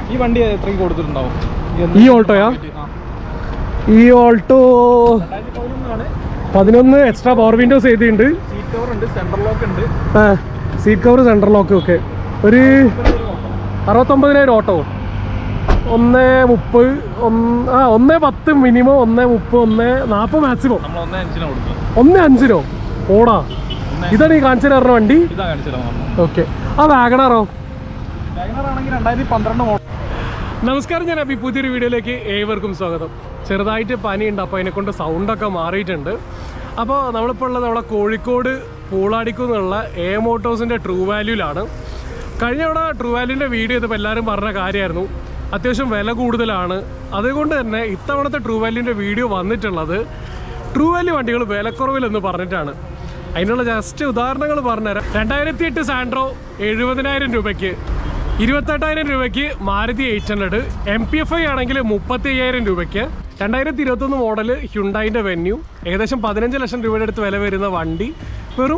ഈ വണ്ടി എത്രയ്ക്ക് കൊടുത്തിട്ടുണ്ടാവും ഈ ഓൾട്ടോയാ ആ. ഈ ഓൾട്ടോ രണ്ടായിരത്തി പതിനൊന്നാണ് പതിനൊന്ന് എക്സ്ട്രാ പവർ വിൻഡോസ് ചെയ്തിട്ടുണ്ട് സീറ്റ് കവർ ഉണ്ട് സെൻട്രൽ ലോക്ക് ഉണ്ട് ആ സീറ്റ് കവർ സെൻട്രൽ ലോക്ക് ഒക്കെ ഒരു അറുപത്തൊമ്പതിനായിരം ഓട്ടോ ഒന്ന് മുപ്പത് ഒന്ന് ആ ഒന്ന് പത്ത് മിനിമം ഒന്ന് മുപ്പത് ഒന്ന് നാൽപ്പത് മാക്സിമം നമ്മൾ ഒന്നേ അഞ്ചിനാണ് കൊടുക്കുന്നത് ഒന്ന് അഞ്ചിനോ ഓടാ ഇതാണ് ഈ കാണിച്ചു തരുന്ന വണ്ടി ഇതാ കാണിച്ചത് ഓക്കെ ആ വാഗണാറോ വാഗണർ ആണെങ്കിൽ രണ്ടായിരത്തി പന്ത്രണ്ട് മോഡൽ നമസ്കാരം ഞാൻ അഭി പുതിയൊരു വീഡിയോയിലേക്ക് ഏവർക്കും സ്വാഗതം ചെറുതായിട്ട് പനിയുണ്ട് അപ്പോൾ അതിനെക്കൊണ്ട് സൗണ്ടൊക്കെ മാറിയിട്ടുണ്ട് അപ്പോൾ നമ്മളിപ്പോൾ ഉള്ളത് നമ്മളെ കോഴിക്കോട് പൂളാടിക്കുന്നുള്ള എ മോട്ടോഴ്സിൻ്റെ ട്രൂ വാല്യൂലാണ് കഴിഞ്ഞ തവണ ട്രൂ വാല്യൂൻ്റെ വീഡിയോ ചെയ്തപ്പോൾ എല്ലാവരും പറഞ്ഞ കാര്യമായിരുന്നു അത്യാവശ്യം വില കൂടുതലാണ് അതുകൊണ്ട് തന്നെ ഇത്തവണത്തെ ട്രൂ വാല്യൂൻ്റെ വീഡിയോ വന്നിട്ടുള്ളത് ട്രൂ വാല്യൂ വണ്ടികൾ വിലക്കുറവിലെന്ന് പറഞ്ഞിട്ടാണ് അതിനുള്ള ജസ്റ്റ് ഉദാഹരണങ്ങൾ പറഞ്ഞുതരാം രണ്ടായിരത്തി എട്ട് സാൻഡ്രോ എഴുപതിനായിരം രൂപയ്ക്ക് ഇരുപത്തെട്ടായിരം രൂപയ്ക്ക് Maruti eight hundred M P F I ആണെങ്കിൽ മുപ്പത്തി അയ്യായിരം രൂപയ്ക്ക് രണ്ടായിരത്തി ഇരുപത്തൊന്ന് മോഡൽ ഹ്യുണ്ടായിൻ്റെ വെന്യൂ ഏകദേശം പതിനഞ്ച് ലക്ഷം രൂപയുടെ അടുത്ത് വില വരുന്ന വണ്ടി വെറും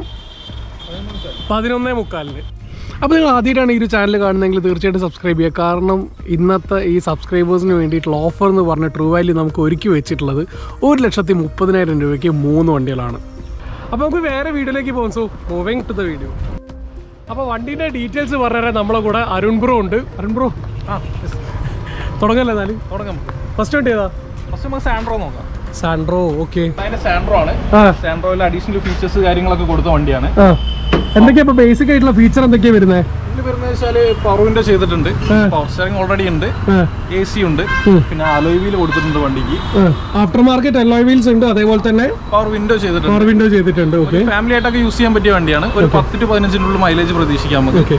പതിനൊന്നേ മുക്കാലിന് അപ്പോൾ നിങ്ങൾ ആദ്യമായിട്ടാണ് ഈ ഒരു ചാനൽ കാണുന്നതെങ്കിൽ തീർച്ചയായിട്ടും സബ്സ്ക്രൈബ് ചെയ്യുക കാരണം ഇന്നത്തെ ഈ സബ്സ്ക്രൈബേഴ്സിന് വേണ്ടിയിട്ടുള്ള ഓഫർ എന്ന് പറഞ്ഞ ട്രൂ വാല്യൂ നമുക്ക് ഒരുക്കി വെച്ചിട്ടുള്ളത് ഒരു ലക്ഷത്തി മുപ്പതിനായിരം രൂപയ്ക്ക് മൂന്ന് വണ്ടികളാണ് അപ്പോൾ നമുക്ക് വേറെ വീഡിയോയിലേക്ക് പോകാം so moving to the video അപ്പോൾ വണ്ടീൻ്റെ ഡീറ്റെയിൽസ് പറഞ്ഞുതരാൻ നമ്മളെ കൂടെ അരുൺ ബ്രോ ഉണ്ട് അരുൺ ബ്രോ ആ തുടങ്ങല്ലേ എന്നാലും തുടങ്ങാം നമുക്ക് ഫസ്റ്റ് വണ്ടി ഏതാ ഫസ്റ്റ് നമുക്ക് സാൻഡ്രോ നോക്കാം സാൻഡ്രോ ഓക്കെ അതിന്റെ സാൻഡ്രോ ആണ് ആ സാൻഡ്രോയിൽ അഡീഷണൽ ഫീച്ചേഴ്സ് കാര്യങ്ങളൊക്കെ കൊടുത്ത വണ്ടിയാണ് ആ എന്തൊക്കെയാ ഇപ്പോൾ ബേസിക് ആയിട്ടുള്ള ഫീച്ചർ എന്തൊക്കെയാ വരുന്നത് ഇതിൽ വരുന്നത് വെച്ചാൽ പവർ വിൻഡോ ചെയ്തിട്ടുണ്ട് പവർ സ്റ്റാറിംഗ് ഓൾറെഡി ഉണ്ട് എ സി ഉണ്ട് പിന്നെ അലോയ് വീൽ കൊടുത്തിട്ടുണ്ട് വണ്ടിക്ക് ആഫ്റ്റർ മാർക്കറ്റ് അലോയ് വീൽസ് ഉണ്ട് അതേപോലെ തന്നെ പവർ വിൻഡോ ചെയ്തിട്ടുണ്ട് പവർ വിൻഡോ ചെയ്തിട്ടുണ്ട് ഓക്കെ ഫാമിലി ആയിട്ടൊക്കെ യൂസ് ചെയ്യാൻ പറ്റിയ വണ്ടിയാണ് ഒരു പത്ത് ടു പതിനഞ്ചിനുള്ളിൽ മൈലേജ് പ്രതീക്ഷിക്കാം നമുക്ക് ഓക്കെ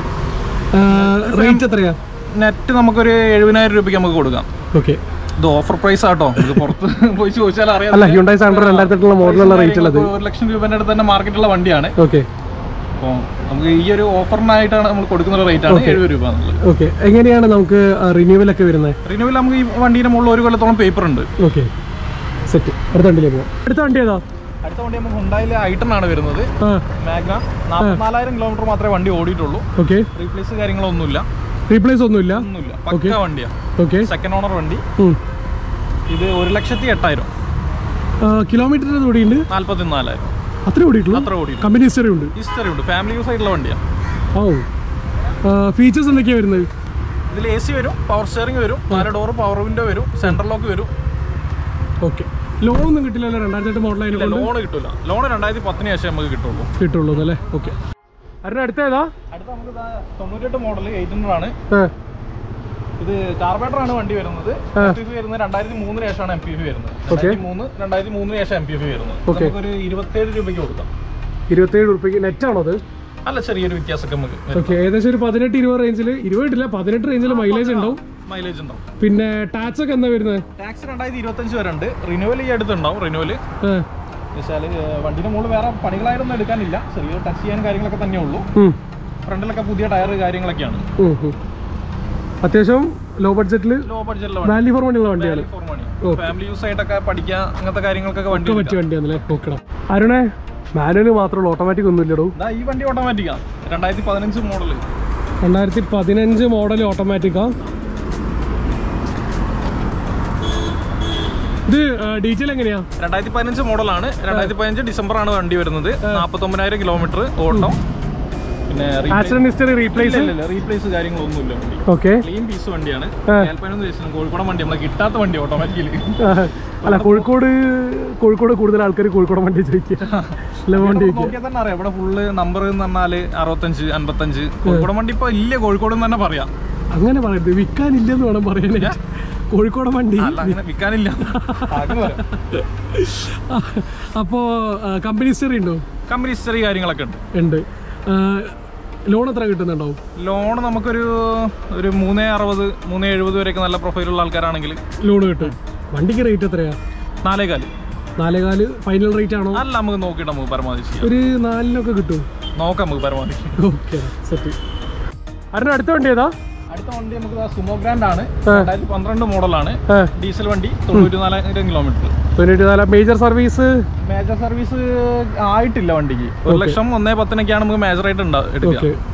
റേറ്റ് എത്രയാ നെറ്റ് നമുക്കൊരു എഴുപതിനായിരം രൂപയ്ക്ക് നമുക്ക് കൊടുക്കാം ഓക്കെ ഇത് ഓഫർ പ്രൈസ് ആട്ടോ നമുക്ക് പുറത്ത് പോയി ചോദിച്ചാൽ അറിയാം അല്ല ഹ്യൂണ്ടായി സാൻഡ്രോ രണ്ടായിരത്തി എട്ടുള്ള മോഡലുള്ള റേറ്റ് ഉള്ളത് ഒരു ലക്ഷം രൂപേന്റെ അടുത്ത് തന്നെ മാർക്കറ്റുള്ള വണ്ടിയാണ് ഓക്കെ അപ്പോൾ നമുക്ക് ഈ ഒരു ഓഫറിനായിട്ടാണ് നമ്മൾ കൊടുക്കുന്ന റേറ്റ് ആണ് എഴുപത് രൂപ എന്നുള്ളത് ഓക്കെ എങ്ങനെയാണ് നമുക്ക് റിന്യൂവൽ ഒക്കെ വരുന്നത് റിന്യൂവൽ നമുക്ക് ഈ വണ്ടീന്റെ മുകളിൽ ഒരു കൊല്ലത്തോളം പേപ്പർ ഉണ്ട് ഓക്കെ സെറ്റ് അടുത്ത വണ്ടിയിലേക്ക് പോകാം അടുത്ത വണ്ടി ഏതാ അടുത്ത വണ്ടി നമുക്ക് ഹുണ്ടായിൽ ഐട്ടൺ ആണ് വരുന്നത് ആ മാഗ്ന നാൽപ്പത്തിനാലായിരം കിലോമീറ്റർ മാത്രമേ വണ്ടി ഓടിയിട്ടുള്ളൂ ഓക്കെ റീപ്ലേസ് കാര്യങ്ങളൊന്നുമില്ല റീപ്ലേസ് ഒന്നുമില്ല ഒന്നുമില്ല പക്ക വണ്ടിയാണ് ഓക്കെ സെക്കൻഡ് ഓണർ വണ്ടി ഇത് ഒരു ലക്ഷത്തി എട്ടായിരം കിലോമീറ്റർ കൂടിയുണ്ട് നാൽപ്പത്തി നാലായിരം അത്രേ ഓടിയിട്ടുള്ളൂ അത്ര ഓടി കമ്പനി ഹിസ്റ്ററി ഉണ്ട് ഹിസ്റ്ററി ഉണ്ട് ഫാമിലി യൂസ് ആയിട്ടുള്ള വണ്ടിയാണ് ഓ ഫീച്ചേഴ്സ് എന്തൊക്കെയാണ് വരുന്നത് ഇതിൽ എ സി വരും പവർ സ്റ്റിയറിംഗ് വരും നാല് ഡോർ പവർ വിൻഡോ വരും സെൻട്രൽ ലോക്ക് വരും ഓക്കെ ലോൺ ഒന്നും കിട്ടില്ലല്ലോ രണ്ടായിരത്തി എട്ട് മോഡൽ അതിനെ കൊണ്ട് ലോൺ കിട്ടില്ല ലോൺ രണ്ടായിരത്തി പത്തിന് ശേഷം നമുക്ക് കിട്ടുള്ളൂ കിട്ടുള്ളൂ അല്ലേ ഓക്കെ അതിന് അടുത്ത ഏതാ അടുത്ത നമുക്ക് ദാ തൊണ്ണൂറ്റെട്ട് മോഡൽ എയ്റ്റ് ഹൺഡ്രഡ് ആണ് ആ, ഇത് കാർബേറ്റർ ആണ് വണ്ടി വരുന്നത് എം പി എഫ് വരുന്നത് രണ്ടായിരത്തി മൂന്നിന് ശേഷമാണ് എം പി എഫ് വരുന്നത് രണ്ടായിരത്തി മൂന്ന് രണ്ടായിരത്തി മൂന്നിന് ശേഷം എം പി എഫ് വരുന്നത് Okay. നമുക്കൊരു ഇരുപത്തേഴ് രൂപയ്ക്ക് കൊടുക്കാം ഇരുപത്തേഴ് റുപ്യക്ക് നെറ്റാണോ അത് നല്ല ചെറിയൊരു വ്യത്യാസമൊക്കെ നമുക്ക് ഓക്കെ ഏകദേശം ഒരു പതിനെട്ട് ഇരുപത് റേഞ്ചിൽ ഇരുപതില്ല പതിനെട്ട് റേഞ്ചിൽ മൈലേജ് ഉണ്ടാവും മൈലേജ് ഉണ്ടാവും പിന്നെ ടാക്സ് ഒക്കെ എന്താ വരുന്നത് ടാക്സ് രണ്ടായിരത്തി ഇരുപത്തഞ്ച് വരെ ഉണ്ട് റിന്യൂവൽ ഈ അടുത്തുണ്ടാവും റിന്യൂവൽ ആ, വെച്ചാൽ വണ്ടിയുടെ മുകളിൽ വേറെ പണികളായിട്ടൊന്നും എടുക്കാനില്ല ചെറിയ ടച്ച് ചെയ്യാൻ കാര്യങ്ങളൊക്കെ തന്നെ ഉള്ളൂ ഉം, ഫ്രണ്ടിലൊക്കെ പുതിയ ടയർ കാര്യങ്ങളൊക്കെയാണ് ഉം, ഉം. അത്യാവശ്യം ലോ ബഡ്ജറ്റിൽ ലോ ബഡ്ജറ്റിലുള്ള വാല്യൂ ഫോർ മണിയുള്ള വണ്ടിയാണ് ഫോർ മണി ഫാമിലി യൂസ് ആയിട്ടൊക്കെ പഠിക്കാൻ അങ്ങനത്തെ കാര്യങ്ങൾക്കൊക്കെ വണ്ടി ഒക്കെ പറ്റിയ വണ്ടിയാണല്ലേ നോക്കണം അരുണേ മാനുവൽ മാത്രമല്ല ഓട്ടോമാറ്റിക് ഒന്നും ഇല്ലടോ ഇതാ ഈ വണ്ടി ഓട്ടോമാറ്റിക്കാണ് രണ്ടായിരത്തി പതിനഞ്ച് മോഡൽ രണ്ടായിരത്തി പതിനഞ്ച് മോഡൽ ഓട്ടോമാറ്റിക്കാ ഇത് ഡീറ്റെയിൽ എങ്ങനെയാ രണ്ടായിരത്തി പതിനഞ്ച് മോഡലാണ് രണ്ടായിരത്തി പതിനഞ്ച് ഡിസംബർ ആണ് വണ്ടി വരുന്നത് നാൽപ്പത്തൊമ്പതിനായിരം കിലോമീറ്റർ ഓട്ടം പിന്നെ ആക്സിഡന്റ് ഹിസ്റ്ററി റീപ്ലേസ് റീപ്ലേസ് കാര്യങ്ങളൊന്നുമില്ല വണ്ടി ഓക്കെ ക്ലീൻ പീസ് വണ്ടിയാണ് ഏൽപ്പനൊന്നും രജിസ്റ്റർ കോഴിക്കോട് വണ്ടി നമ്മളെ കിട്ടാത്ത വണ്ടി ഓട്ടോമാറ്റിക്കലി അല്ല കോഴിക്കോട് കോഴിക്കോട് കൂടുതൽ ആൾക്കാർ കോഴിക്കോട് വണ്ടി ചോദിക്കുക അല്ല വണ്ടി ചോദിക്കുക നോക്കിയാൽ തന്നെ അറിയാം ഇവിടെ ഫുള്ള് നമ്പർ എന്ന് പറഞ്ഞാല് അറുപത്തഞ്ച് അൻപത്തഞ്ച് കോഴിക്കോട് വണ്ടി ഇപ്പൊ ഇല്ല കോഴിക്കോട് എന്ന് തന്നെ പറയാം അങ്ങനെ പറയരുത് വിൽക്കാനില്ലെന്ന് വേണം പറയാനായിട്ട് കോഴിക്കോട് വണ്ടി അല്ല അങ്ങനെ വിൽക്കാനില്ല അങ്ങനെ പറയാം. അപ്പോൾ കമ്പനി ഹിസ്റ്ററി ഉണ്ടോ കമ്പനി ഹിസ്റ്ററി കാര്യങ്ങളൊക്കെ ഉണ്ട് ഉണ്ട് ലോൺ എത്ര കിട്ടുന്നുണ്ടാവും ലോൺ നമുക്കൊരു ഒരു മൂന്ന് അറുപത് മൂന്ന് എഴുപത് വരെയൊക്കെ നല്ല പ്രൊഫൈലുള്ള ആൾക്കാരാണെങ്കിൽ ലോൺ കിട്ടും വണ്ടിക്ക് റേറ്റ് എത്രയാ നാലേകാല് നാലേകാല് ഫൈനൽ റേറ്റ് ആണോ അല്ല നമുക്ക് നോക്കിയിട്ട് നമുക്ക് പരമാവധി ചെയ്യാം ഒരു നാലിനൊക്കെ കിട്ടും നോക്കാം നമുക്ക് പരമാവധി ഓക്കെ സെറ്റ് അതിന് അടുത്ത വണ്ടി ഏതാ അടുത്ത വണ്ടി നമുക്ക് സുമോ ഗ്രാൻഡ് ആണ് രണ്ടായിരത്തി പന്ത്രണ്ട് മോഡലാണ് ആ ഡീസൽ വണ്ടി തൊണ്ണൂറ്റി നാലായിരം കിലോമീറ്റർ തൊണ്ണൂറ്റി നാല് മേജർ സർവീസ് മേജർ സർവീസ് ആയിട്ടില്ല വണ്ടിക്ക് ഒരു ലക്ഷം ഒന്നേ പത്തിനൊക്കെയാണ് നമുക്ക് മേജർ ആയിട്ട് ഉണ്ടാ- എടുക്കുക ഓക്കെ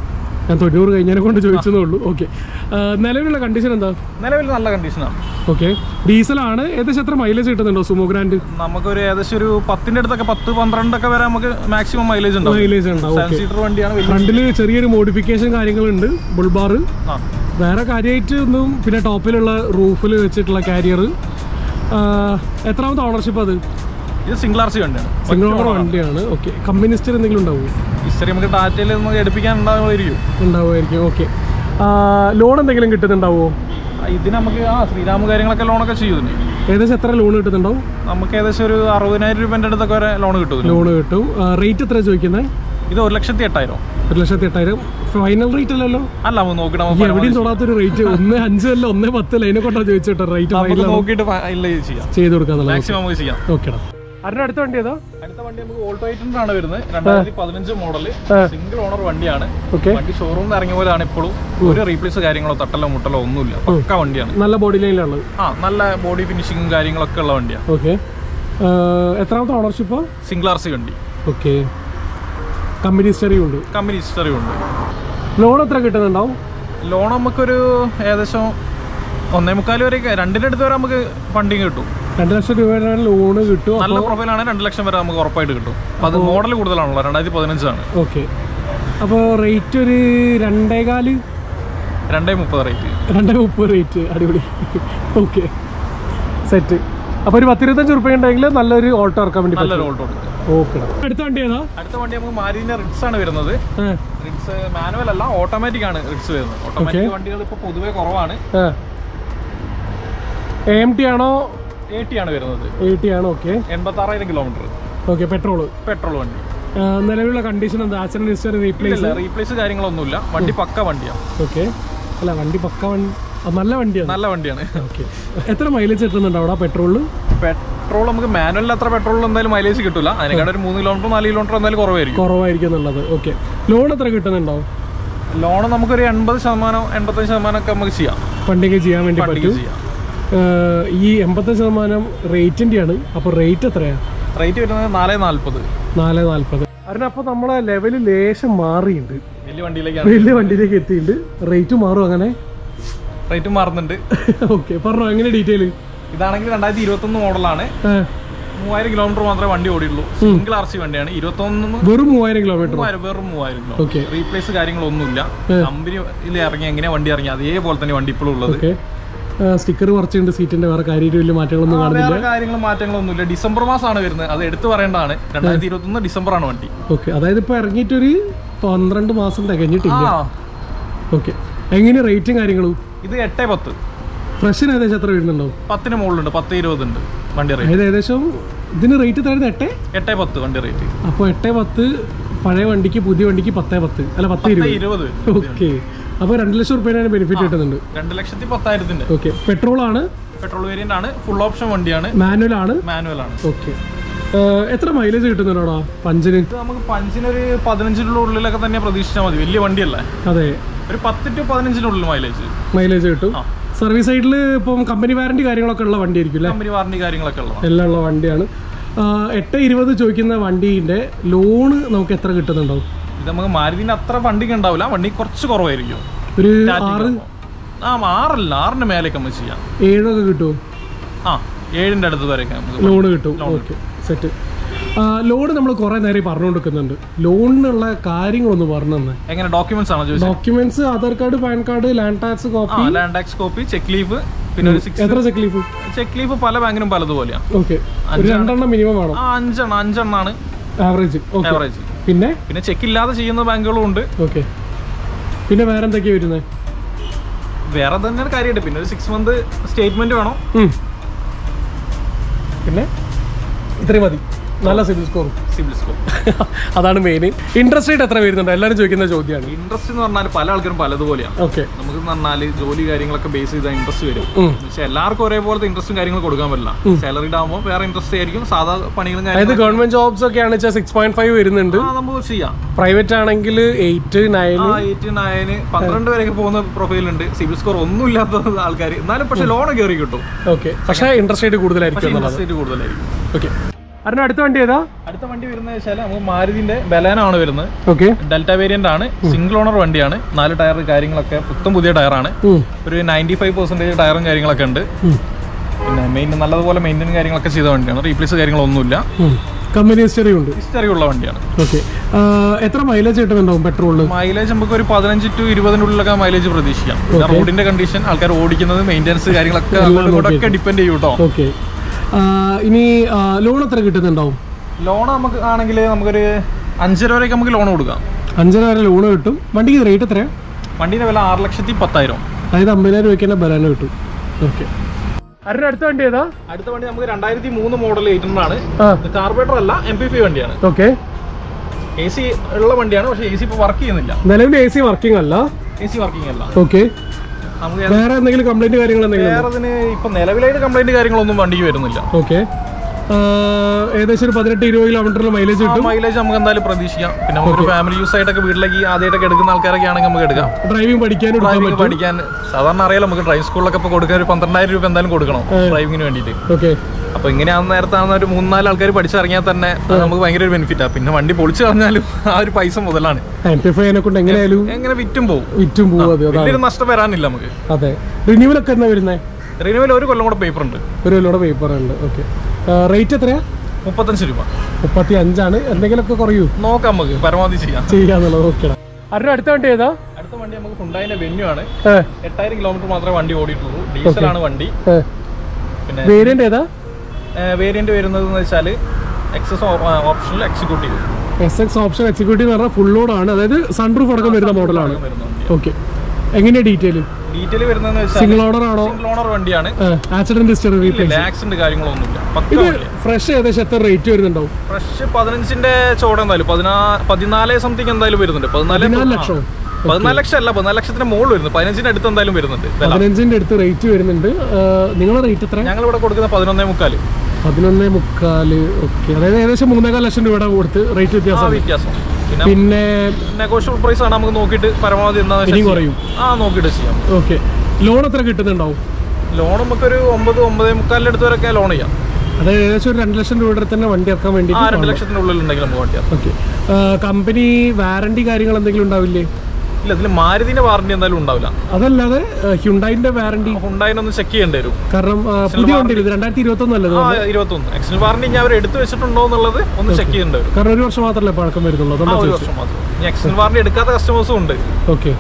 ഞാൻ തൊണ്ണൂറ് കഴിഞ്ഞതിനെ കൊണ്ട് ചോദിച്ചതേ ഉള്ളൂ ഓക്കെ നിലവിലുള്ള കണ്ടീഷൻ എന്താ നിലവിൽ നല്ല കണ്ടീഷനാണ് ഓക്കെ ഡീസലാണ് ഏകദേശം എത്ര മൈലേജ് കിട്ടുന്നുണ്ടോ സുമോ ഗ്രാൻഡ് നമുക്കൊരു ഏകദേശം ഒരു പത്തിന്റെ അടുത്തൊക്കെ പത്ത് പന്ത്രണ്ടൊക്കെ വരെ നമുക്ക് മാക്സിമം മൈലേജ് ഉണ്ടാവും മൈലേജ് ഉണ്ടാവും സെവൻ സീറ്റർ വണ്ടിയാണ് വലിയ ഫ്രണ്ടിൽ ചെറിയൊരു മോഡിഫിക്കേഷൻ കാര്യങ്ങളുണ്ട് ബുൾബാർ ആ വേറെ കാര്യമായിട്ട് ഒന്നും പിന്നെ ടോപ്പിലുള്ള റൂഫിൽ വെച്ചിട്ടുള്ള കാരിയർ എത്രാമത്തെ ഓണർഷിപ്പ് അത് ഇത് സിംഗിൾ ആർ സി വണ്ടിയാണ് സിംഗിൾ ഓണർ വണ്ടിയാണ് ഓക്കെ കമ്പനി ഹിസ്റ്ററി എന്തെങ്കിലും ഉണ്ടാവും ഹിസ്റ്ററി നമുക്ക് ടാറ്റയിൽ നമുക്ക് എടുപ്പിക്കാൻ ഉണ്ടാവുമായിരിക്കും ഉണ്ടാവുമായിരിക്കും ഓക്കെ ലോൺ എന്തെങ്കിലും കിട്ടുന്നുണ്ടാവോ ഇതിന് നമുക്ക് ആ ശ്രീരാമ കാര്യങ്ങളൊക്കെ ലോണൊക്കെ ചെയ്യുന്നു ഏകദേശം എത്ര ലോൺ കിട്ടുന്നുണ്ടാവും നമുക്ക് ഏകദേശം ഒരു അറുപതിനായിരം രൂപേൻ്റെ അടുത്തൊക്കെ വരെ ലോൺ കിട്ടും ലോൺ കിട്ടും റേറ്റ് എത്ര ചോദിക്കുന്നത് ഇത് ഒരു ലക്ഷത്തി എട്ടായിരം ഒരു ലക്ഷത്തി എട്ടായിരം ഫൈനൽ റേറ്റ് അല്ലല്ലോ അല്ല നമുക്ക് നോക്കിയിട്ട് ഈ നമുക്ക് എവിടെയും തൊടാത്തൊരു റേറ്റ് ഒന്ന് അഞ്ച് അല്ല ഒന്ന് പത്ത് അല്ല അതിനെ കൊണ്ടാണ് ചോദിച്ചിട്ടോ റേറ്റ് നമുക്ക് ഫൈനൽ നോക്കിയിട്ട് ഇല്ല ചെയ്യാം ചെയ്ത് കൊടുക്കാന്നുള്ളത് മാക്സിമം നമുക്ക് ചെയ്യാം ഓക്കെടാ അതിന്റെ അടുത്ത വണ്ടി ഏതാ അടുത്ത വണ്ടി നമുക്ക് ഓൾട്ടോ എയ്റ്റിൻ്റെ ആണ് വരുന്നത് രണ്ടായിരത്തി പതിനഞ്ച് മോഡല് ആ. സിംഗിൾ ഓണർ വണ്ടിയാണ് ഓക്കെ വണ്ടി ഷോറൂമിൽ നിന്ന് ഇറങ്ങിയ പോലെയാണ് ഇപ്പോഴും ഒരു റീപ്ലേസ് കാര്യങ്ങളോ തട്ടലോ മുട്ടലോ ഒന്നുമില്ല പക്ക വണ്ടിയാണ് നല്ല ബോഡി ലൈനിലുള്ളത് ആ നല്ല ബോഡി ഫിനിഷിങ്ങും കാര്യങ്ങളൊക്കെ ഉള്ള വണ്ടിയാണ് ഓക്കെ എത്രാമത്തെ ഓണർഷിപ്പോ സിംഗിൾ ആർ സി വണ്ടി ഓക്കെ കമ്പനി ഹിസ്റ്ററി ഉണ്ട് കമ്പനി ഹിസ്റ്ററി ഉണ്ട് ലോൺ എത്ര കിട്ടുന്നുണ്ടാവും ലോൺ നമുക്കൊരു ഏകദേശം ഒന്നേ മുക്കാൽ വരെ രണ്ടിൻ്റെ അടുത്ത് വരെ നമുക്ക് ഫണ്ടിങ് കിട്ടും രണ്ട് ലക്ഷം രൂപയുടെ ലോണ് കിട്ടും നല്ല പ്രൊഫൈലാണ് രണ്ട് ലക്ഷം വരെ നമുക്ക് ഉറപ്പായിട്ട് കിട്ടും അപ്പൊ അത് മോഡൽ കൂടുതലാണല്ലോ രണ്ടായിരത്തി പതിനഞ്ചാണ് ഓക്കെ അപ്പോൾ റേറ്റ് ഒരു രണ്ടേകാല് രണ്ടേ മുപ്പത് റേറ്റ് രണ്ടേ മുപ്പത് റേറ്റ് അടിപൊളി ഓക്കെ സെറ്റ് അപ്പോൾ ഒരു പത്തിരുപത്തഞ്ച് റുപ്യ ഉണ്ടെങ്കിൽ നല്ലൊരു ഓട്ടോ ഇറക്കാൻ വേണ്ടി നല്ലൊരു ഓൾട്ടോ കൊടുക്കും ഓക്കെ അടുത്ത വണ്ടി ഏതാ അടുത്ത വണ്ടി നമുക്ക് മാരിന്റെ റിഡ്സ് ആണ് വരുന്നത് ആ, റിഡ്സ് മാനുവൽ അല്ല ഓട്ടോമാറ്റിക് ആണ് റിഡ്സ് വരുന്നത് ഓട്ടോമാറ്റിക് വണ്ടികൾ ഇപ്പോൾ പൊതുവെ കുറവാണ് ആ എം ടി ആണോ എ ടി ആണ് വരുന്നത് എ ടി ആണോ ഓക്കെ എൺപത്തി ആറായിരം കിലോമീറ്റർ ഓക്കെ പെട്രോള് പെട്രോൾ വണ്ടി നിലവിലുള്ള കണ്ടീഷൻ എന്താ ആക്സിഡന്റ് ഹിസ്റ്ററി റീപ്ലേസ് ഇല്ല റീപ്ലേസ് കാര്യങ്ങളൊന്നുമില്ല വണ്ടി പക്ക വണ്ടിയാണ് ഓക്കെ അല്ല വണ്ടി പക്ക വണ്ടി നല്ല വണ്ടിയാണ് നല്ല വണ്ടിയാണ് ഓക്കെ എത്ര മൈലേജ് കിട്ടുന്നുണ്ട് അവിടെ പെട്രോളിൽ പെട്രോൾ നമുക്ക് മാനുവലിൽ അത്ര പെട്രോളിൽ എന്തായാലും മൈലേജ് കിട്ടില്ല അതിനെക്കാട് ഒരു മൂന്ന് കിലോമീറ്റർ നാല് കിലോമീറ്റർ എന്തായാലും കുറവായിരിക്കും കുറവായിരിക്കും എന്നുള്ളത് ഓക്കെ ലോൺ എത്ര കിട്ടുന്നുണ്ടാവും ലോൺ നമുക്കൊരു എൺപത് ശതമാനം എൺപത്തഞ്ച് ശതമാനം ഒക്കെ നമുക്ക് ചെയ്യാം ഫണ്ടിങ് ചെയ്യാൻ വേണ്ടി ഫണ്ടിങ് പറ്റും ചെയ്യാം ഏഹ് ഈ എൺപത്തഞ്ച് ശതമാനം റേറ്റിൻ്റെയാണ് അപ്പോൾ റേറ്റ് എത്രയാണ് റേറ്റ് വരുന്നത് നാല് നാല്പത് നാല് നാൽപ്പത് അതിനപ്പോൾ നമ്മളെ ലെവല് ലേശം മാറിയിട്ടുണ്ട് വലിയ വണ്ടിയിലേക്കാണ് വലിയ വണ്ടിയിലേക്ക് എത്തിയിട്ടുണ്ട് റേറ്റ് മാറും അങ്ങനെ റേറ്റ് മാറുന്നുണ്ട് ഓക്കെ പറഞ്ഞോ എങ്ങനെ ഡീറ്റെയിൽ ഇതാണെങ്കിൽ രണ്ടായിരത്തി ഇരുപത്തൊന്ന് മോഡലാണ് മൂവായിരം കിലോമീറ്റർ മാത്രമേ വണ്ടി ഓടിയുള്ളൂ സിംഗിൾ ആർ സി വണ്ടിയാണ് ഇരുപത്തൊന്ന് വെറും മൂവായിരം കിലോമീറ്റർ മൂവായിരം വെറും മൂവായിരം കിലോ ഓക്കെ റീപ്ലേസ് കാര്യങ്ങളൊന്നുമില്ല കമ്പനിയിൽ ഇറങ്ങി എങ്ങനെയാ വണ്ടി ഇറങ്ങി അതേപോലെ തന്നെ വണ്ടി ഇപ്പോഴും ഉള്ളത് ഓക്കെ സ്റ്റിക്കർ കുറച്ചുണ്ട് സീറ്റിന്റെ വേറെ കാര്യമായിട്ട് വലിയ മാറ്റങ്ങളൊന്നും കാണുന്നില്ല വേറെ കാര്യങ്ങളും മാറ്റങ്ങളൊന്നുമില്ല ഡിസംബർ മാസമാണ് വരുന്നത് അത് എടുത്തു പറയേണ്ടതാണ് രണ്ടായിരത്തി ഇരുപത്തൊന്ന് ഡിസംബർ ആണ് വണ്ടി ഓക്കെ അതായത് ഇപ്പോൾ ഇറങ്ങിയിട്ടൊരു പന്ത്രണ്ട് മാസം തികഞ്ഞിട്ടില്ല ആ ഓക്കെ എങ്ങനെ റേറ്റും കാര്യങ്ങളും ഇത് എട്ടേ പത്ത് ഫ്രഷിന് ഏകദേശം എത്ര വരുന്നുണ്ടാവും പത്തിന് മുകളിലുണ്ട് പത്ത് ഇരുപതുണ്ട് വണ്ടി റേറ്റ് അതായത് ഏകദേശം ഇതിന് റേറ്റ് തരുന്നത് എട്ടേ എട്ടേ പത്ത് വണ്ടി റേറ്റ് അപ്പോൾ എട്ടേ പത്ത് പഴയ വണ്ടിക്ക് പുതിയ വണ്ടിക്ക് പത്തേ പത്ത് അല്ല പത്ത് ഇരുപത് ഇരുപത് ഓക്കെ അപ്പോൾ രണ്ട് ലക്ഷം റുപ്യേനെ ബെനിഫിറ്റ് കിട്ടുന്നുണ്ട് രണ്ട് ലക്ഷത്തി പത്തായിരത്തിന്റെ ഓക്കെ പെട്രോൾ ആണ് പെട്രോൾ വേരിയന്റ് ആണ് ഫുൾ ഓപ്ഷൻ വണ്ടിയാണ് മാനുവൽ ആണ് മാനുവൽ ആണ് ഓക്കെ എത്ര മൈലേജ് കിട്ടുന്നുണ്ടോടാ പഞ്ചിന് ഇത് നമുക്ക് പഞ്ചിനൊരു പതിനഞ്ചിനുള്ള ഉള്ളിലൊക്കെ തന്നെ പ്രതീക്ഷിച്ചാൽ മതി വലിയ വണ്ടിയല്ലേ അതെ ഒരു പത്ത് ടു പതിനഞ്ചിനുള്ളിൽ മൈലേജ് മൈലേജ് കിട്ടും ആ. സർവീസ് സൈഡിൽ ഇപ്പം കമ്പനി വാറണ്ടി കാര്യങ്ങളൊക്കെ ഉള്ള വണ്ടി ആയിരിക്കും അല്ലേ കമ്പനി വാറണ്ടി കാര്യങ്ങളൊക്കെ ഉള്ളതാണ് എല്ലാം ഉള്ള വണ്ടിയാണ് ആ, എട്ട് ഇരുപത് ചോദിക്കുന്ന വണ്ടീൻ്റെ ലോണ് നമുക്ക് എത്ര കിട്ടുന്നുണ്ടാവും ഇത് നമുക്ക് മാരുതിന്റെ അത്ര വണ്ടിക്ക് ഉണ്ടാവില്ല വണ്ടി കുറച്ച് കുറവായിരിക്കും ഒരു ടാറ്റയ്ക്ക് ആറ് ആവുമ്പോ. ആ ആറല്ല ആറിന്റെ മേലേക്ക് നമുക്ക് ചെയ്യാം ഏഴൊക്കെ കിട്ടുമോ ആ ഏഴിന്റെ അടുത്ത് വരെയൊക്കെ നമുക്ക് ലോണ് കിട്ടും ഓക്കെ സെറ്റ് ലോണ് നമ്മൾ കുറേ നേരം പറഞ്ഞുകൊണ്ടിരിക്കുന്നുണ്ട് ലോണിനുള്ള കാര്യങ്ങളൊന്ന് പറഞ്ഞു തന്നെ എങ്ങനെ ഡോക്യുമെന്റ്സ് ആണോ ചോദിച്ചത് documents Aadhaar card PAN card land tax ആ copy land tax copy cheque leaf പിന്നെ ഒരു സിക്സ് എത്ര ചെക്ക് ലീഫ് ചെക്ക് ലീഫ് പല ബാങ്കിനും പലതുപോലെയാണ് ഓക്കെ ഒരു രണ്ടെണ്ണം മിനിമം വേണം ആ അഞ്ചെണ്ണം അഞ്ചെണ്ണാണ് ആവറേജ് ഓക്കെ ആവറേജ് പിന്നെ പിന്നെ ചെക്ക് ഇല്ലാതെ ചെയ്യുന്ന ബാങ്കുകളും ഉണ്ട് ഓക്കെ പിന്നെ വേറെ എന്തൊക്കെയാണ് വരുന്നത് വേറെ തന്നെയാണ് കാര്യമായിട്ട് പിന്നെ ഒരു സിക്സ് മന്ത് സ്റ്റേറ്റ്മെന്റ് വേണം പിന്നെ ഇത്രയും മതി നല്ല സിബിൽ സ്കോർ സിബിൽ സ്കോർ അതാണ് മെയിൻ ഇൻട്രസ്റ്റ് റേറ്റ് എത്ര വരുന്നുണ്ട് എല്ലാവരും ചോദിക്കുന്ന ചോദ്യമാണ് ഇൻട്രസ്റ്റ് എന്ന് പറഞ്ഞാൽ പല ആൾക്കാരും പലതുപോലെയാണ് ഓക്കെ നമുക്ക് എന്ന് പറഞ്ഞാൽ ജോലി കാര്യങ്ങളൊക്കെ ബേസ് ചെയ്ത ഇൻട്രസ്റ്റ് വരും പക്ഷെ എല്ലാവർക്കും ഒരേപോലത്തെ ഇൻട്രസ്റ്റും കാര്യങ്ങളും കൊടുക്കാൻ പറ്റില്ല സാലറിഡ് ആകുമ്പോൾ വേറെ ഇൻട്രസ്റ്റ് ആയിരിക്കും സാധാ പണികളും അതായത് കാര്യങ്ങളും ഗവൺമെന്റ് ജോബ്സ് ഒക്കെ ആണെന്ന് വെച്ചാൽ സിക്സ് പോയിന്റ് ഫൈവ് വരുന്നുണ്ട് ആ നമുക്ക് ചെയ്യാം പ്രൈവറ്റ് ആണെങ്കിൽ എയ്റ്റ് നയൻ ആ എയ്റ്റ് നയന് പന്ത്രണ്ട് വരെയൊക്കെ പോകുന്ന പ്രൊഫൈലുണ്ട് സിബിൽ സ്കോർ ഒന്നും ഇല്ലാത്ത ആൾക്കാർ എന്നാലും പക്ഷെ ലോൺ കയറി കിട്ടും ഓക്കെ പക്ഷേ ഇൻട്രസ്റ്റ് റേറ്റ് കൂടുതലായിരിക്കും പക്ഷേ എന്നുള്ളത് ഇൻട്രസ്റ്റ് റേറ്റ് കൂടുതലായിരിക്കും ഓക്കെ അതിന് അടുത്ത വണ്ടി ഏതാ അടുത്ത വണ്ടി വരുന്നത് വെച്ചാൽ നമുക്ക് മാരുതിന്റെ ബലാനാണ് വരുന്നത് ഓക്കെ ഡെൽറ്റ വേരിയന്റ് ആണ് സിംഗിൾ ഓണർ വണ്ടിയാണ് നാല് ടയർ കാര്യങ്ങളൊക്കെ പുത്തം പുതിയ ടയറാണ് ഒരു നയൻറ്റി ഫൈവ് പെർസെൻറ്റേജ് ടയറും കാര്യങ്ങളൊക്കെ ഉണ്ട് പിന്നെ മെയിൻ നല്ലതുപോലെ മെയിൻ്റെയിൻ കാര്യങ്ങളൊക്കെ ചെയ്ത വണ്ടിയാണ് റീപ്ലേസ് കാര്യങ്ങളൊന്നുമില്ല കമ്പനി ഹിസ്റ്ററി ഉണ്ട് ഹിസ്റ്ററി ഉള്ള വണ്ടിയാണ് ഓക്കെ എത്ര മൈലേജ് കിട്ടുന്നുണ്ടാവും പെട്രോളിൽ മൈലേജ് നമുക്ക് ഒരു പതിനഞ്ച് ടു ഇരുപതിനുള്ളിലൊക്കെ മൈലേജ് പ്രതീക്ഷിക്കാം പിന്നെ റോഡിന്റെ കണ്ടീഷൻ ആൾക്കാർ ഓടിക്കുന്നത് മെയിൻ്റെനൻസ് കാര്യങ്ങളൊക്കെ അങ്ങോട്ടും ഇങ്ങോട്ടൊക്കെ ഡിപ്പെൻഡ് ചെയ്യും കേട്ടോ ഓക്കെ ഇനി ലോൺ എത്ര കിട്ടുന്നുണ്ടാവും ലോൺ നമുക്ക് ആണെങ്കിൽ നമുക്കൊരു അഞ്ചര വരെയൊക്കെ നമുക്ക് ലോൺ കൊടുക്കാം അഞ്ചര വരെ ലോൺ കിട്ടും വണ്ടിക്ക് റേറ്റ് എത്രയാ വണ്ടീന്റെ വില ആറ് ലക്ഷത്തി പത്തായിരം അതായത് അമ്പതിനായിരം രൂപയ്ക്ക് തന്നെ ബലാന കിട്ടും ഓക്കെ അതിന്റെ അടുത്ത വണ്ടി ഏതാ അടുത്ത വണ്ടി നമുക്ക് രണ്ടായിരത്തി മൂന്ന് മോഡൽ എയ്റ്റ് ആണ് ആ കാർബേറ്റർ അല്ല എം പി ഫി വണ്ടിയാണ് ഓക്കെ എ സി ഉള്ള വണ്ടിയാണ് പക്ഷേ എ സി ഇപ്പോൾ വർക്ക് ചെയ്യുന്നില്ല നിലവിൽ എ സി വർക്കിംഗ് അല്ല എ സി വർക്കിംഗ് അല്ല ഓക്കെ നമുക്ക് വേറെ എന്തെങ്കിലും കംപ്ലൈന്റ് കാര്യങ്ങൾ എന്തെങ്കിലും വേറെ അതിന് ഇപ്പൊ നിലവിലായിട്ട് കംപ്ലൈന്റ് കാര്യങ്ങളൊന്നും വണ്ടിക്ക് വരുന്നില്ല ഓക്കെ ഏകദേശം ഒരു പതിനെട്ട് ഇരുപത് കിലോമീറ്ററിൽ മൈലേജ് കിട്ടും മൈലേജ് നമുക്ക് എന്തായാലും പ്രതീക്ഷിക്കാം പിന്നെ നമുക്ക് ഫാമിലി യൂസ് ആയിട്ടൊക്കെ വീട്ടിലേക്ക് ആദ്യമായിട്ടൊക്കെ എടുക്കുന്ന ആൾക്കാരൊക്കെ ആണെങ്കിൽ നമുക്ക് എടുക്കാം ഡ്രൈവിംഗ് പഠിക്കാനും എടുക്കാൻ ഡ്രൈവിംഗ് പറ്റും പഠിക്കാൻ സാധാരണ അറിയാലോ നമുക്ക് ഡ്രൈവ് സ്കൂളിലൊക്കെ ഇപ്പോൾ കൊടുക്കാൻ ഒരു പന്ത്രണ്ടായിരം രൂപ എന്തായാലും കൊടുക്കണം ഡ്രൈവിങ്ങിന് വേണ്ടിയിട്ട് ഓക്കെ അപ്പൊ ഇങ്ങനെയാവുന്ന നേരത്താണ് ഒരു മൂന്നാല് ആൾക്കാർ പഠിച്ചിറങ്ങിയാൽ തന്നെ അത് നമുക്ക് ഭയങ്കര ഒരു ബെനിഫിറ്റാണ് പിന്നെ വണ്ടി പൊളിച്ചു കളഞ്ഞാലും ആ ഒരു പൈസ മുതലാണ് ആംപ്ലിഫൈ അതിനെ കൊണ്ട് എങ്ങനെയായാലും എങ്ങനെ വിറ്റും പോകും വിറ്റും പോകും അത് അതാണ് വലിയൊരു നഷ്ടം വരാനില്ല നമുക്ക് അതെ റിന്യൂവലൊക്കെ എന്നാ വരുന്നത് റിനുവൽ ഒരു കൊല്ലം കൂടെ പേപ്പർ ഉണ്ട് ഒരു കൊല്ലോടെ പേപ്പർ ഉണ്ട് ഓക്കെ റേറ്റ് എത്രയാ മുപ്പത്തഞ്ച് രൂപ മുപ്പത്തി അഞ്ചാണ് എന്തെങ്കിലുമൊക്കെ കുറയൂ നോക്കാം നമുക്ക് പരമാവധി ചെയ്യാം ചെയ്യാന്നുള്ളത് ഓക്കെ അതിന്റെ അടുത്ത വണ്ടി ഏതാ അടുത്ത വണ്ടി നമുക്ക് ഹുണ്ടായിന്റെ വെന്യൂ ആണ് ഏ, എട്ടായിരം കിലോമീറ്റർ മാത്രമേ വണ്ടി ഓടിയിട്ടുള്ളൂ ഡീസലാണ് വണ്ടി ഏ. പിന്നെ വേരിയന്റ് ഏതാ വേരിയന്റ് വരുന്നത് എന്ന് വെച്ചാൽ എക്സസ് ഓപ്ഷനിൽ executive S X option executive എന്ന് പറഞ്ഞാൽ ഫുൾ ലോഡ് ആണ് അതായത് സൺറൂഫ് അടക്കം വരുന്ന മോഡലാണ് വരുന്ന വണ്ടി ഓക്കെ എങ്ങനെയാ ഡീറ്റെയിൽ ഡീറ്റെയിൽ വരുന്നതെന്ന് വെച്ചാൽ സിംഗിൾ ഓർഡർ ആണോ സിംഗിൾ ഓണർ വണ്ടിയാണ് ആക്സിഡന്റ് ഹിസ്റ്ററി റീപ്ലേസ് ആക്സിഡന്റ് കാര്യങ്ങളൊന്നുമില്ല പക്ക ഇത് വണ്ടിയാണ് ഫ്രഷ് ഏകദേശം എത്ര റേറ്റ് വരുന്നുണ്ടാവും ഫ്രഷ് പതിനഞ്ചിന്റെ ചോട എന്തായാലും പതിനാ പതിനാല് സംതിങ് എന്തായാലും വരുന്നുണ്ട് പതിനാല് പതിനാല് ലക്ഷം പതിനാല് ലക്ഷം അല്ല പതിനാല് ലക്ഷത്തിന് മുകളിൽ വരുന്നത് പതിനഞ്ചിന്റെ അടുത്ത് എന്തായാലും വരുന്നുണ്ട് വില പതിനഞ്ചിന്റെ അടുത്ത് റേറ്റ് വരുന്നുണ്ട് നിങ്ങളുടെ റേറ്റ് എത്ര ഞങ്ങൾ ഇവിടെ കൊടുക്കുന്ന പതിനൊന്നേ മുക്കാല് പതിനൊന്നേ മുക്കാല് ഓക്കെ അതായത് ഏകദേശം മൂന്നേകാൽ ലക്ഷം രൂപയുടെ കൊടുത്ത് റേറ്റ് ആ വ്യത്യാസം വ്യത്യാസം പിന്നെ പിന്നെ നെഗോഷ്യബിൾ പ്രൈസ് ആണ് നമുക്ക് നോക്കിയിട്ട് പരമാവധി എന്താണെന്ന് ഇനിയും വെച്ചാൽ കുറയും ആ നോക്കിയിട്ട് ചെയ്യാം ഓക്കെ ലോൺ എത്ര കിട്ടുന്നുണ്ടാവും ലോൺ നമുക്കൊരു ഒമ്പത് ഒമ്പതേ മുക്കാലിന്റെ അടുത്ത് വരെയൊക്കെ ലോൺ ചെയ്യാം അതായത് ഏകദേശം ഒരു രണ്ട് ലക്ഷം രൂപയുടെ തന്നെ വണ്ടി ഇറക്കാൻ വേണ്ടി ആ രണ്ട് ലക്ഷത്തിനുള്ളിൽ ഉണ്ടെങ്കിൽ നമുക്ക് വണ്ടി ഇറക്കാം. ഓക്കെ കമ്പനി വാറണ്ടി കാര്യങ്ങൾ എന്തെങ്കിലും ഉണ്ടാവില്ലേ ഇല്ല ഇതിൽ മാരുതിന്റെ വാറണ്ടി എന്തായാലും ഉണ്ടാവില്ല അതല്ലാതെ ഹ്യുണ്ടായിന്റെ വാറണ്ടി ഹുണ്ടായിനൊന്ന് ചെക്ക് ചെയ്യേണ്ടി വരും കാരണം ആ, പുതിയ വണ്ടി ഇത് രണ്ടായിരത്തി ഇരുപത്തി ഒന്നല്ലത് ആ ഇരുപത്തൊന്ന് എക്സ്റ്റൽ വാറണ്ടി ഞാൻ അവർ എടുത്തു വെച്ചിട്ടുണ്ടോ എന്നുള്ളത് ഒന്ന് ചെക്ക് ചെയ്യേണ്ടി വരും കാരണം ഒരു വർഷം മാത്രമല്ലേ പഴക്കം വരുന്നുള്ളൂ ആ അതുകൊണ്ട് ഒരു വർഷം മാത്രം ഇനി എക്സ്റ്റൽ വാറണ്ടി എടുക്കാത്ത കസ്റ്റമേഴ്സും ഉണ്ട് ഓക്കെ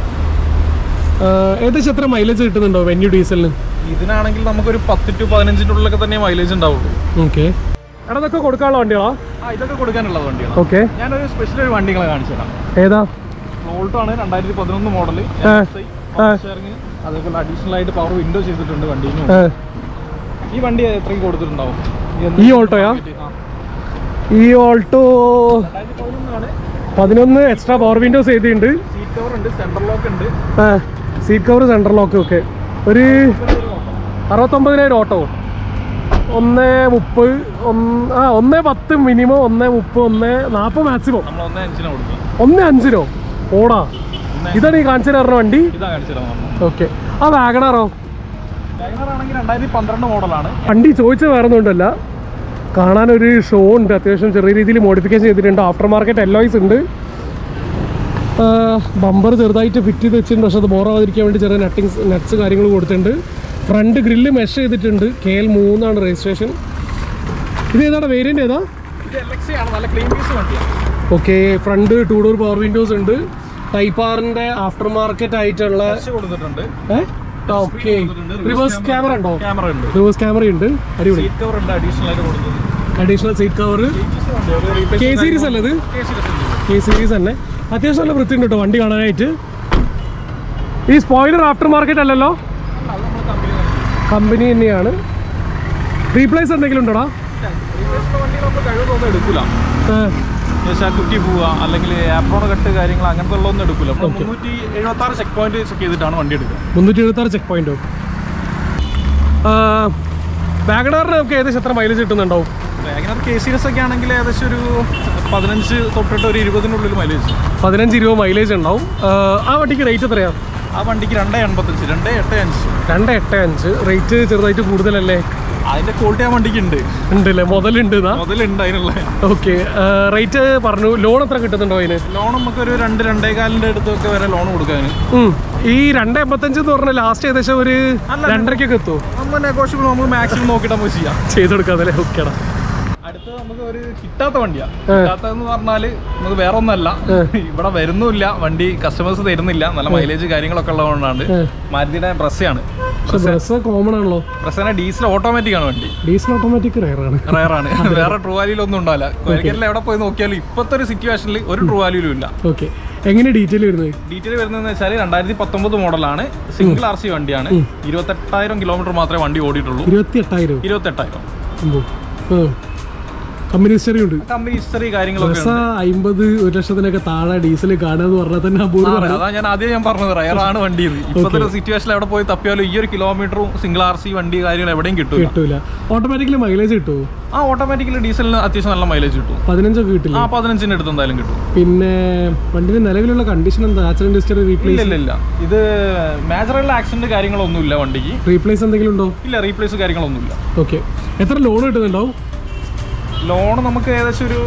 ഏകദേശം എത്ര മൈലേജ് കിട്ടുന്നുണ്ടോ വെന്യൂ ഡീസലിന് ഇതിനാണെങ്കിൽ നമുക്കൊരു പത്ത് ടു പതിനഞ്ചിന്റെ ഉള്ളിലൊക്കെ തന്നെ മൈലേജ് ഉണ്ടാവുള്ളൂ ഓക്കെ എടാ ഇതൊക്കെ കൊടുക്കാനുള്ള വണ്ടികളാ ആ ഇതൊക്കെ കൊടുക്കാനുള്ള വണ്ടിയാണ് ഓക്കെ ഞാനൊരു സ്പെഷ്യൽ ഒരു വണ്ടികളെ കാണിച്ചു തരാം ഏതാ ഫ്ലോൾട്ടോ ആണ് രണ്ടായിരത്തി പതിനൊന്ന് മോഡൽ ആ. അതേപോലെ അഡീഷണൽ ആയിട്ട് പവർ വിൻഡോ ചെയ്തിട്ടുണ്ട് വണ്ടിന് ഏ, ഈ വണ്ടി എത്രയും കൊടുത്തിട്ടുണ്ടാവും ഈ ഓൾട്ടോയാ ആ. ഈ ഓൾട്ടോ രണ്ടായിരത്തി പതിനൊന്നാണ് പതിനൊന്ന് എക്സ്ട്രാ പവർ വിൻഡോസ് ചെയ്തിട്ടുണ്ട് സീറ്റ് കവർ ഉണ്ട് സെൻട്രൽ ലോക്ക് ഉണ്ട് സീറ്റ് കവർ സെൻട്രൽ ലോക്ക് ഒക്കെ ഒരു അറുപത്തൊമ്പതിനായിരം ഓട്ടോ ഒന്ന് മുപ്പത് ഒന്ന് ആ ഒന്ന് പത്ത് മിനിമം ഒന്ന് മുപ്പത് ഒന്ന് നാൽപ്പത് മാക്സിമം നമ്മൾ ഒന്നേ അഞ്ചിനെ കൊടുക്കും ഒന്ന് അഞ്ചിനോ ഓടാ ഇതാണ് ഈ കാണിച്ചു തരുന്ന വണ്ടി ഇതാ കാണിച്ചു തരാം നമ്മൾ ഓക്കെ ആ വാഗണാറോ വാഗണർ ആണെങ്കിൽ രണ്ടായിരത്തി പന്ത്രണ്ട് മോഡലാണ് വണ്ടി ചോദിച്ചത് വേറെ ഒന്നുകൊണ്ടല്ല കാണാനൊരു ഷോ ഉണ്ട് അത്യാവശ്യം ചെറിയ രീതിയിൽ മോഡിഫിക്കേഷൻ ചെയ്തിട്ടുണ്ട് ആഫ്റ്റർ മാർക്കറ്റ് എല്ലോയ്സ് ഉണ്ട് ബമ്പർ ചെറുതായിട്ട് ഫിറ്റ് ചെയ്ത് വെച്ചിട്ടുണ്ട് പക്ഷെ അത് ബോറാവാതിരിക്കാൻ വേണ്ടി ചെറിയ നട്ടിങ്സ് നട്ട്സ് കാര്യങ്ങൾ കൊടുത്തിട്ടുണ്ട് ഫ്രണ്ട് ഗ്രില്ല് മെഷ് ചെയ്തിട്ടുണ്ട് കെ എൽ മൂന്നാണ് രജിസ്ട്രേഷൻ ഇത് ഏതാണ് വേരിയൻ്റ് ഏതാ ഇത് എൽ എക്സ് ആണ് നല്ല ക്ലീൻ പീസ് വണ്ടിയാണ് okay front two door power windows ഉണ്ട് ടൈപ്പ് ആറിൻ്റെ ആഫ്റ്റർ മാർക്കറ്റ് ആയിട്ടുള്ള ടച്ച് കൊടുത്തിട്ടുണ്ട് ഓക്കെ റിവേഴ്സ് ക്യാമറ ഉണ്ടോ ക്യാമറ ഉണ്ട് റിവേഴ്സ് ക്യാമറ ഉണ്ട് അടിപൊളി സീറ്റ് കവർ ഉണ്ട് അഡീഷണൽ ആയിട്ട് കൊടുത്തത് additional seat cover K series അല്ലേ ഇത് കെ സീരീസ് തന്നെ അത്യാവശ്യം നല്ല വൃത്തിയുണ്ട് കേട്ടോ വണ്ടി കാണാനായിട്ട് ഈ സ്പോയിലർ ആഫ്റ്റർ മാർക്കറ്റ് അല്ലല്ലോ കമ്പനി തന്നെയാണ് റീപ്ലേസ് എന്തെങ്കിലും ഉണ്ടോടാ കഴിവൊന്നും എടുക്കൂല കുറ്റി പോവുക അല്ലെങ്കിൽ ആപ്രോൺ കട്ട് കാര്യങ്ങൾ അങ്ങനത്തെ ഉള്ളതൊന്നും എടുക്കൂല നമ്മൾ മുന്നൂറ്റി എഴുപത്തി ആറ് ചെക്ക് പോയിന്റ് ചെക്ക് ചെയ്തിട്ടാണ് വണ്ടി എടുക്കുക മുന്നൂറ്റി എഴുപത്തി ആറ് ചെക്ക് പോയിന്റോ വാഗണാറിന് നമുക്ക് ഏകദേശം എത്ര മൈലേജ് കിട്ടുന്നുണ്ടാവും വാഗനർ കെ സീരീസ് ഒക്കെ ആണെങ്കിൽ ഏകദേശം ഒരു പതിനഞ്ച് തൊട്ടിട്ട് ഒരു ഇരുപതിനുള്ളിൽ മൈലേജ് പതിനഞ്ച് ഇരുപത് മൈലേജ് ഉണ്ടാവും ആ, ആ വണ്ടിക്ക് റേറ്റ് എത്രയാണ് ആ വണ്ടിക്ക് രണ്ട് എൺപത്തഞ്ച് രണ്ട് എട്ട് അഞ്ച് രണ്ട് എട്ട് അഞ്ച് റേറ്റ് ചെറുതായിട്ട് കൂടുതലല്ലേ അതിന്റെ ക്വാളിറ്റി ആ വണ്ടിക്ക് ഉണ്ട് ഉണ്ടല്ലേ മുതലുണ്ട് ഇതാ മുതലുണ്ട് അതിനുള്ള ഓക്കെ റേറ്റ് പറഞ്ഞു ലോൺ എത്ര കിട്ടുന്നുണ്ടോ അതിന് ലോൺ നമുക്കൊരു രണ്ട് രണ്ടേകാലിന്റെ അടുത്തൊക്കെ വരെ ലോൺ കൊടുക്കാൻ ഉം. ഈ രണ്ട് എൺപത്തഞ്ച് എന്ന് പറഞ്ഞാൽ ലാസ്റ്റ് ഏകദേശം ഒരു രണ്ടരക്കൊക്കെ എത്തുമോ നമ്മൾ നെഗോഷ്യബിൾ നമുക്ക് മാക്സിമം നോക്കിയിട്ട് നമുക്ക് ചെയ്യാം ചെയ്ത് കൊടുക്കാതല്ലേ ഓക്കേടാ അടുത്ത നമുക്ക് ഒരു കിട്ടാത്ത വണ്ടിയാ കിട്ടാത്തതെന്ന് പറഞ്ഞാല് നമുക്ക് വേറെ ഒന്നല്ല ഇവിടെ വരുന്നുമില്ല വണ്ടി കസ്റ്റമേഴ്സ് തരുന്നില്ല നല്ല മൈലേജ് കാര്യങ്ങളൊക്കെ ഉള്ളതുകൊണ്ടാണ് മാരുതിയുടെ ബ്രസ്സാണ് പക്ഷെ ബസ് കോമൺ ആണല്ലോ ബ്രസ്സിനെ ഡീസൽ ഓട്ടോമാറ്റിക് ആണ് വണ്ടി ഡീസൽ ഓട്ടോമാറ്റിക് റയറാണ് റയറാണ് വേറെ ട്രൂ വാല്യൂലൊന്നും ഉണ്ടാവില്ല കോരിക്കലിൽ എവിടെ പോയി നോക്കിയാലും ഇപ്പോഴത്തെ ഒരു സിറ്റുവേഷനിൽ ഒരു ട്രൂ വാല്യൂലും ഇല്ല ഓക്കെ എങ്ങനെ ഡീറ്റെയിൽ വരുന്നത് ഡീറ്റെയിൽ വരുന്നതെന്ന് വെച്ചാൽ രണ്ടായിരത്തി പത്തൊമ്പത് മോഡലാണ് സിംഗിൾ ആർ സി വണ്ടിയാണ് ഇരുപത്തെട്ടായിരം കിലോമീറ്റർ മാത്രമേ വണ്ടി ഓടിയിട്ടുള്ളൂ ഇരുപത്തി എട്ടായിരം ഇരുപത്തെട്ടായിരം കമ്പനി ഹിസ്റ്ററി ഉണ്ട് കമ്പനി ഹിസ്റ്ററി കാര്യങ്ങളൊക്കെ ബസ് അമ്പത് ഒരു ലക്ഷത്തിനൊക്കെ താഴെ ഡീസൽ കാണുക എന്ന് പറഞ്ഞാൽ തന്നെ അപൂർവം ആണ്. അതാ ഞാൻ ആദ്യം ഞാൻ പറഞ്ഞത് റയറാണ് വണ്ടി ഇത് ഇപ്പോഴത്തെ ഒരു സിറ്റുവേഷനിൽ എവിടെ പോയി തപ്പിയാലും ഈ ഒരു കിലോമീറ്ററും സിംഗിൾ ആർ സി വണ്ടി കാര്യങ്ങൾ എവിടെയും കിട്ടും കിട്ടൂല ഓട്ടോമാറ്റിക്കലി മൈലേജ് കിട്ടുമോ ആ ഓട്ടോമാറ്റിക്കലി ഡീസലിന് അത്യാവശ്യം നല്ല മൈലേജ് കിട്ടും പതിനഞ്ചൊക്കെ കിട്ടില്ല ആ പതിനഞ്ചിന് അടുത്ത് എന്തായാലും കിട്ടും പിന്നെ വണ്ടിന്റെ നിലവിലുള്ള കണ്ടീഷൻ എന്താ ആക്സിഡന്റ് ഹിസ്റ്ററി റീപ്ലേസ് ഇല്ല ഇല്ല ഇല്ല ഇത് മേജറുള്ള ആക്സിഡന്റ് കാര്യങ്ങളൊന്നും ഇല്ല വണ്ടിക്ക് റീപ്ലേസ് എന്തെങ്കിലും ഉണ്ടോ ഇല്ല റീപ്ലേസ് കാര്യങ്ങളൊന്നും ഇല്ല ഓക്കെ എത്ര ലോൺ കിട്ടുന്നുണ്ടാവും ലോൺ നമുക്ക് ഏകദേശം ഒരു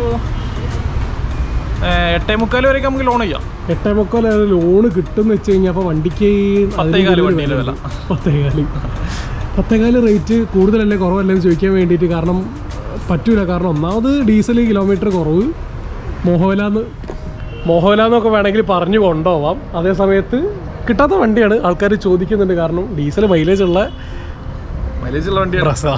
ഏഹ്, എട്ടേ മുക്കാൽ വരെയൊക്കെ നമുക്ക് ലോൺ ചെയ്യാം എട്ടേ മുക്കാൽ ലോണ് കിട്ടുമെന്ന് വെച്ച് കഴിഞ്ഞാൽ അപ്പോൾ വണ്ടിക്ക് പത്തേകാല് വണ്ടിയുടെ വില പത്തേകാല് പത്തേകാല് റേറ്റ് കൂടുതലല്ലേ കുറവല്ലേ എന്ന് ചോദിക്കാൻ വേണ്ടിയിട്ട് കാരണം പറ്റൂല കാരണം ഒന്നാമത് ഡീസൽ കിലോമീറ്റർ കുറവ് മോഹോലാന്ന് മോഹോലാന്നൊക്കെ വേണമെങ്കിൽ പറഞ്ഞു കൊണ്ടുപോവാം അതേ സമയത്ത് കിട്ടാത്ത വണ്ടിയാണ് ആൾക്കാർ ചോദിക്കുന്നുണ്ട് കാരണം ഡീസൽ മൈലേജ് ഉള്ള മൈലേജ് ഉള്ള വണ്ടിയാണ് ഡ്രസ്സാ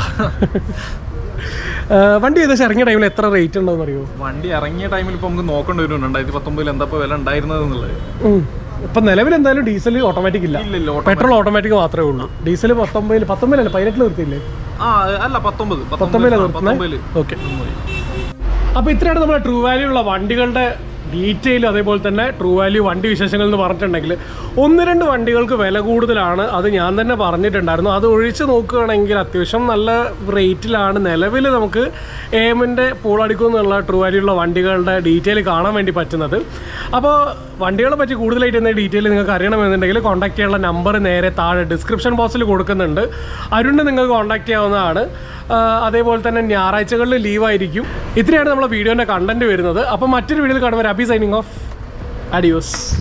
വണ്ടി ഏകദേശം ഇറങ്ങിയ ടൈമിൽ എത്ര റേറ്റ് ഉണ്ടോന്ന് അറിയോ വണ്ടി ഇറങ്ങിയ ടൈമിൽ ഇപ്പൊ നമുക്ക് നോക്കേണ്ടി വരും രണ്ടായിരത്തി പത്തൊമ്പതിൽ എന്താ ഇപ്പൊ വില ഉണ്ടായിരുന്നത് എന്നുള്ളത് ഇപ്പൊ നിലവിൽ എന്തായാലും ഡീസൽ ഓട്ടോമാറ്റിക് ഇല്ല ഇല്ല ഇല്ല ഓട്ടോ പെട്രോൾ ഓട്ടോമാറ്റിക് മാത്രമേ ഉള്ളൂ ഡീസൽ പത്തൊമ്പതിൽ പത്തൊമ്പതിലല്ല പതിനെട്ടിൽ നിർത്തിയില്ലേ ആ അല്ല പത്തൊമ്പത് പത്തൊമ്പതിലാ ആ, നിർത്തുന്നെ? പത്തൊമ്പതില് ഓക്കെ അപ്പോൾ ഇത്രയാണ് നമ്മുടെ ട്രൂ വാല്യൂ ഉള്ള വണ്ടികളുടെ ഡീറ്റെയിൽ അതേപോലെ തന്നെ ട്രൂ വാല്യൂ വണ്ടി വിശേഷങ്ങൾ എന്ന് പറഞ്ഞിട്ടുണ്ടെങ്കിൽ ഒന്ന് രണ്ട് വണ്ടികൾക്ക് വില കൂടുതലാണ് അത് ഞാൻ തന്നെ പറഞ്ഞിട്ടുണ്ടായിരുന്നു അത് ഒഴിച്ച് നോക്കുകയാണെങ്കിൽ അത്യാവശ്യം നല്ല റേറ്റിലാണ് നിലവിൽ നമുക്ക് എമ്മിൻ്റെ പൂളടിക്കുന്നുള്ള ട്രൂ വാല്യൂ ഉള്ള വണ്ടികളുടെ ഡീറ്റെയിൽ കാണാൻ വേണ്ടി പറ്റുന്നത് അപ്പോൾ വണ്ടികളെ പറ്റി കൂടുതലായിട്ട് എന്തെങ്കിലും ഡീറ്റെയിൽ നിങ്ങൾക്ക് അറിയണമെന്നുണ്ടെങ്കിൽ കോൺടാക്ട് ചെയ്യാനുള്ള നമ്പർ നേരെ താഴെ ഡിസ്ക്രിപ്ഷൻ ബോക്സിൽ കൊടുക്കുന്നുണ്ട് അരുണിനെ നിങ്ങൾക്ക് കോൺടാക്ട് ചെയ്യാവുന്നതാണ് ആ, അതേപോലെ തന്നെ ഞായറാഴ്ചകളിൽ ലീവായിരിക്കും ഇത്രയാണ് നമ്മുടെ വീഡിയോൻ്റെ കണ്ടന്റ് വരുന്നത് അപ്പോൾ മറ്റൊരു വീഡിയോയിൽ കാണുമ്പോൾ അബി സൈനിങ് ഓഫ് അഡിയോസ്